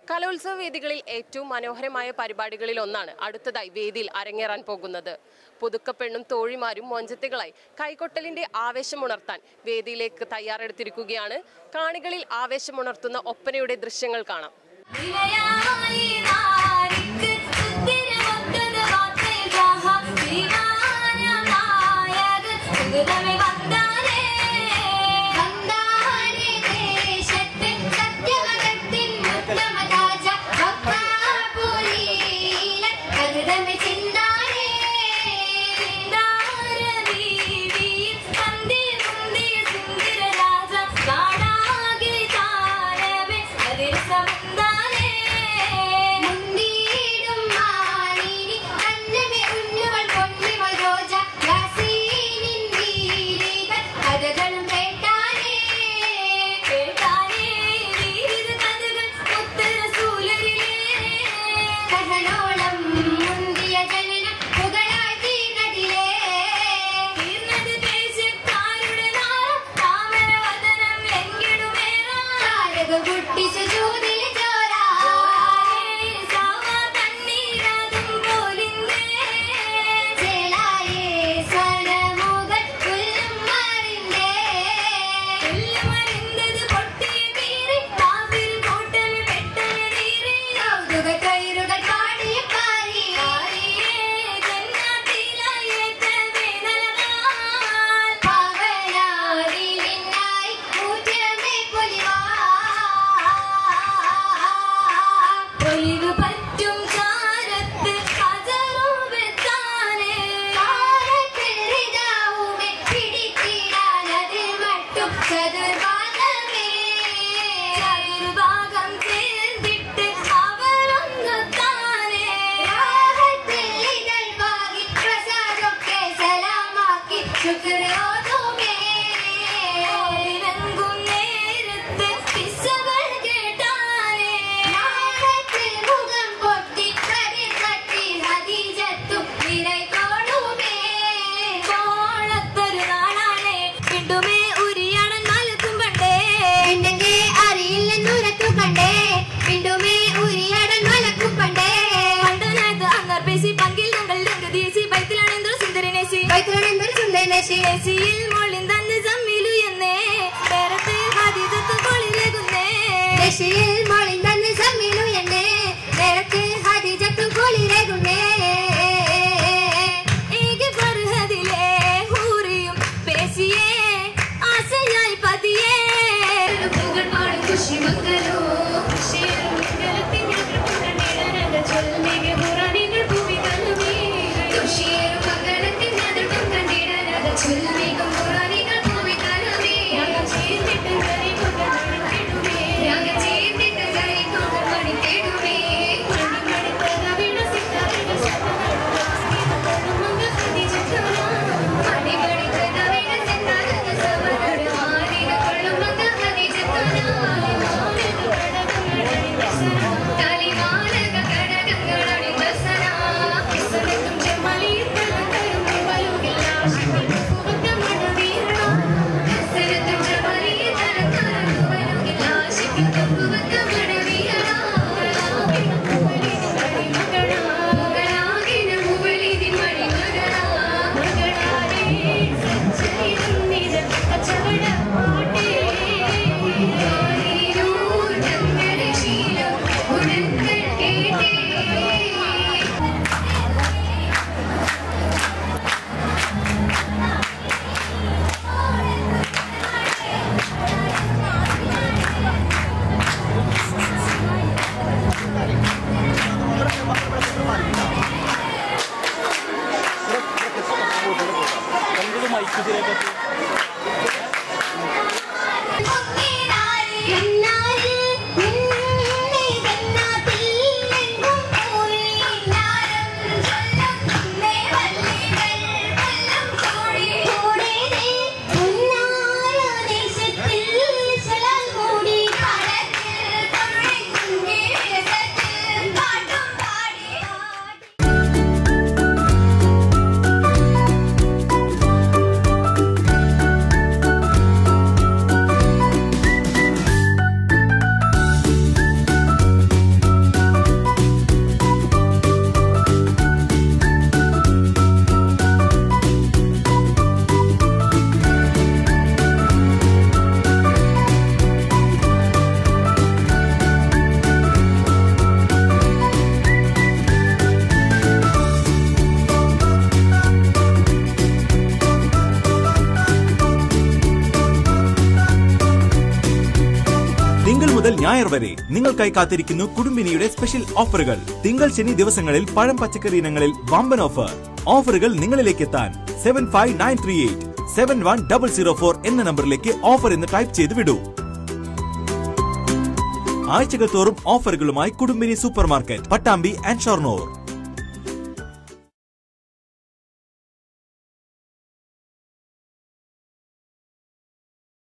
കലോത്സവ വേദികളിൽ ഏറ്റവും മനോഹരമായ പരിപാടികളിൽ ഒന്നാണ് അടുത്തതായി വേദിയിൽ അരങ്ങേറാൻ പോകുന്നത് പുതുക്കപ്പെണ്ണും തോഴിമാരും മൊഞ്ചത്തുകളായി കൈകൊട്ടലിന്റെ ആവേശമുണർത്താൻ വേദിയിലേക്ക് തയ്യാറെടുത്തിരിക്കുകയാണ് കാണികളിൽ ആവേശമുണർത്തുന്ന ഒപ്പനയുടെ ദൃശ്യങ്ങൾ കാണാം വിലയായി നാരിക്ക് ഉത്തിരമൊത്തത് വാർത്തയിൽജാഹ ശ്രീമാനായത് സുഗതമേ വന്ദാനേ വന്ദാനേ ദേശത്തെ സത്യമകത്തിൻ ഉത്തമ രാജ ഭക്താപുരീല കരുതമേ ചിന്താനേ ചിന്താരവീതിയിൽ പന്തിൽ മുന്തിയ സുന്ദര രാജ നാടാകെ താരവേ അതിൽ സമുന്ദാനേ മുന്തിയിടും മാണിനി അന്നമേ ഉന്നുകൾ പൊന്നിമ രോജ യാസീനിൻ വീരികൾ കഥകളും കേട്ടാനേ കേട്ടാനേ വീരിത കഥകൾ ഉത്തര സൂലരിലേ കഥനോളം മുന്തിയ ജനനം പുകളായി തീർന്നതിലേ തീർന്നത് ദേശക്കാരുടെ നാളം താമരവദനം എങ്കിടുമേറാ താരക കുട്ടിച്ചു ചൂതിൽ ചോരാ സാവ തണ്ണീരാതും പോലിന്തേ ചേലായേ സ്വരമുകൾ പുല്ലും മറിന്തേ പുല്ലും മറിന്തത് പൊട്ടിയ തീരെ കാവിൽ കൂട്ടൽ പെട്ടൽ തീരെ കൗതുക കയറുകൾ പാടിയ പാരി പാരിയേ ജന്നാത്തിലായേറ്റ വേനലകാൽ പാവനാരിലിനായി ഊറ്റമേ പൊലിവാ ഒലിവ് പറ്റും ചാരത്ത് ഹജറുവെത്താനേ കാലത്തെറിതാവുമേ പിടിച്ചിടാനതിൽ മട്ടും ചതുർഭാഗമേ ചതുർഭാഗം ചേർന്നിട്ട് അവരൊന്നു താനേ രാഹത്തിൽ ഇതൾ വാങ്ങി പ്രസാദൊക്കെ സലാമാക്കി ശുക്രോതുമേ ഓരിലങ്കും നേരത്ത് കിസ്സകൾ കേട്ടാനേ നാളത്തിൽ മുഖം പൊട്ടി കരി തട്ടി ഹദീജത്തും നിറയ്ക്കോടുമേ കോളത്തൊരു നാളാണേ കിട്ടുമേ ഉരിയടൻ മലക്കും കണ്ടേ ഉണ്ടെങ്കിൽ അറിയില്ലെന്നുരത്തു കണ്ടേ പിണ്ടുമേ ഉരിയടൻ മലക്കും പണ്ടേ പണ്ടനത് അങ്ങർ പേശി പങ്കിൽ ഞങ്ങൾ രംഗതീസി ബൈത്തിലാണെന്തോ സുന്ദരനേശി ബൈത്തിലാണെന്തോ സുന്ദരനേശി ഏശിയിൽ മോളിൻ തന്ന് ജമ്മിലു എന്നേ നേരത്തെ ഹദീജത്ത് കൊളിലേകുന്നേ ദേശിയിൽ മോളിൻ തന്ന് ജമ്മിലു എന്നേ നേരത്തെ ഹദീജത്ത് കൊളിലേകുന്നേ ഏകെ ഫർഹദിലെ ഹൂറിയും പേശിയേ ആശയായി പതിയേ പുകൾ പാടും ഖുഷി മക്കളോ ഖുഷിയും മംഗളത്തിൻ്റെ കൃപകണിടനക ചൊല്ലിക പുറാണികൾ ഭൂമി തന്നുമേ ഖുഷിയും മംഗളത്തിൻ്റെ കൃപം കണ്ടിടനക ചൊല്ലിക പുറാണികൾ ഭൂമി തന്നുമേ ഞങ്ങൾ ചേർന്നിട്ട് കരി കൊണ്ട് മണിത്തിടുമേ ഞങ്ങൾ ചേർന്നിട്ട് കരി കൊണ്ട് മണിത്തിടുമേ മണി മണി തകവിട സിത്താരിക എന്നാരിൽ നിന്നെ ജന്നാത്തിൽ എങ്ങും തിങ്കൾ മുതൽ ഞായർ വരെ നിങ്ങൾക്കായി കാത്തിരിക്കുന്നു കുടുംബിനിയുടെ സ്പെഷ്യൽ ഓഫറുകൾ തിങ്കൾ ശനി ദിവസങ്ങളിൽ പഴം പച്ചക്കറി ഇനങ്ങളിൽ വമ്പൻ ഓഫർ ഓഫറുകൾ നിങ്ങളിലേക്ക് എത്താൻ seven five nine three eight seven one double zero four എന്ന നമ്പറിലേക്ക് ഓഫർ എന്ന് ടൈപ്പ് ചെയ്ത് വിടൂ ആഴ്ചകൾ തോറും ഓഫറുകളുമായി Kudumbini supermarket Pattambi and Shoranur